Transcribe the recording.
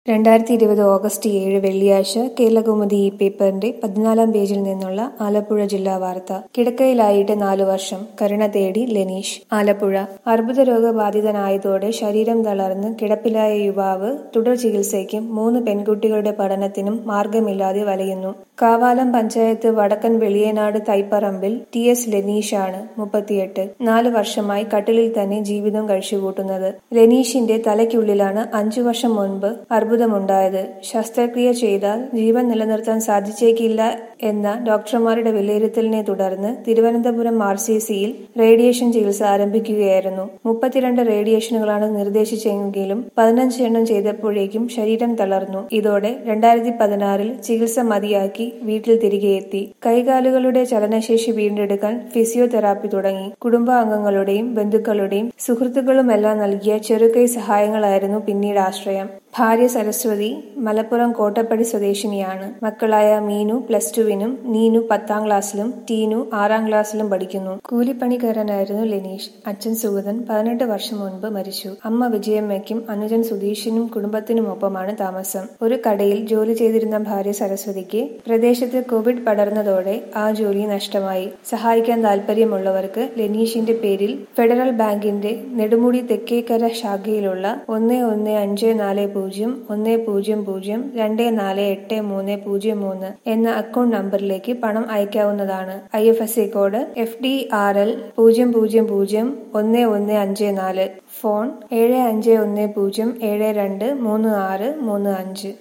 രണ്ടായിരത്തി ഇരുപത് ഓഗസ്റ്റ് ഏഴ് വെള്ളിയാഴ്ച കേരളകൗമുദി ഈ പേപ്പറിന്റെ പതിനാലാം പേജിൽ നിന്നുള്ള ആലപ്പുഴ ജില്ലാ വാർത്ത കിടക്കയിലായിട്ട് നാലു വർഷം കരുണ തേടി ലെനീഷ് ആലപ്പുഴ അർബുദ രോഗബാധിതനായതോടെ ശരീരം തളർന്ന് കിടപ്പിലായ യുവാവ് തുടർ ചികിത്സയ്ക്കും മൂന്ന് പെൺകുട്ടികളുടെ പഠനത്തിനും മാർഗമില്ലാതെ വലയുന്നു കാവാലം പഞ്ചായത്ത് വടക്കൻ വെളിയനാട് തൈപ്പറമ്പിൽ ടി എസ് ലെനീഷാണ് മുപ്പത്തിയെട്ട് നാല് വർഷമായി കട്ടിലിൽ തന്നെ ജീവിതം കഴിച്ചുകൂട്ടുന്നത് ലെനീഷിന്റെ തലയ്ക്കുള്ളിലാണ് അഞ്ചു വർഷം മുൻപ് അർബുദമുണ്ടായത് ശസ്ത്രക്രിയ ചെയ്താൽ ജീവൻ നിലനിർത്താൻ സാധിച്ചേക്കില്ല എന്ന ഡോക്ടർമാരുടെ വിലയിരുത്തലിനെ തുടർന്ന് തിരുവനന്തപുരം ആർ സി സിയിൽ റേഡിയേഷൻ ചികിത്സ ആരംഭിക്കുകയായിരുന്നു മുപ്പത്തിരണ്ട് റേഡിയേഷനുകളാണ് നിർദ്ദേശിച്ചെങ്കിലും പതിനഞ്ച് എണ്ണം ചെയ്തപ്പോഴേക്കും ശരീരം തളർന്നു ഇതോടെ രണ്ടായിരത്തി പതിനാറിൽ ചികിത്സ മതിയാക്കി വീട്ടിൽ തിരികെ എത്തി കൈകാലുകളുടെ ചലനശേഷി വീണ്ടെടുക്കാൻ ഫിസിയോതെറാപ്പി തുടങ്ങി കുടുംബാംഗങ്ങളുടെയും ബന്ധുക്കളുടെയും സുഹൃത്തുക്കളുമെല്ലാം നൽകിയ ചെറുകൈ സഹായങ്ങളായിരുന്നു പിന്നീട് ആശ്രയം ഭാര്യ സരസ്വതി മലപ്പുറം കോട്ടപ്പടി സ്വദേശിനിയാണ് മക്കളായ മീനു പ്ലസ് ടുവിനും നീനു പത്താം ക്ലാസ്സിലും ടീനു ആറാം ക്ലാസ്സിലും പഠിക്കുന്നു കൂലിപ്പണിക്കാരനായിരുന്നു ലെനീഷ് അച്ഛൻ സുഗതൻ പതിനെട്ട് വർഷം മുൻപ് മരിച്ചു അമ്മ വിജയമ്മയ്ക്കും അനുജൻ സുധീഷിനും കുടുംബത്തിനുമൊപ്പമാണ് താമസം ഒരു കടയിൽ ജോലി ചെയ്തിരുന്ന ഭാര്യ സരസ്വതിക്ക് പ്രദേശത്ത് കോവിഡ് പടർന്നതോടെ ആ ജോലി നഷ്ടമായി സഹായിക്കാൻ താല്പര്യമുള്ളവർക്ക് ലെനീഷിന്റെ പേരിൽ ഫെഡറൽ ബാങ്കിന്റെ നെടുമുടി തെക്കേക്കര ശാഖയിലുള്ള ഒന്ന് ഒന്ന് അഞ്ച് നാല് പൂജ്യം ഒന്ന് പൂജ്യം പൂജ്യം രണ്ട് നാല് എട്ട് മൂന്ന് പൂജ്യം മൂന്ന് എന്ന അക്കൗണ്ട് നമ്പറിലേക്ക് പണം അയക്കാവുന്നതാണ് I F S C code F D R L പൂജ്യം പൂജ്യം പൂജ്യം ഒന്ന് ഒന്ന് അഞ്ച് നാല് ഫോൺ ഏഴ് അഞ്ച് ഒന്ന് പൂജ്യം ഏഴ് രണ്ട് മൂന്ന് ആറ് മൂന്ന് അഞ്ച്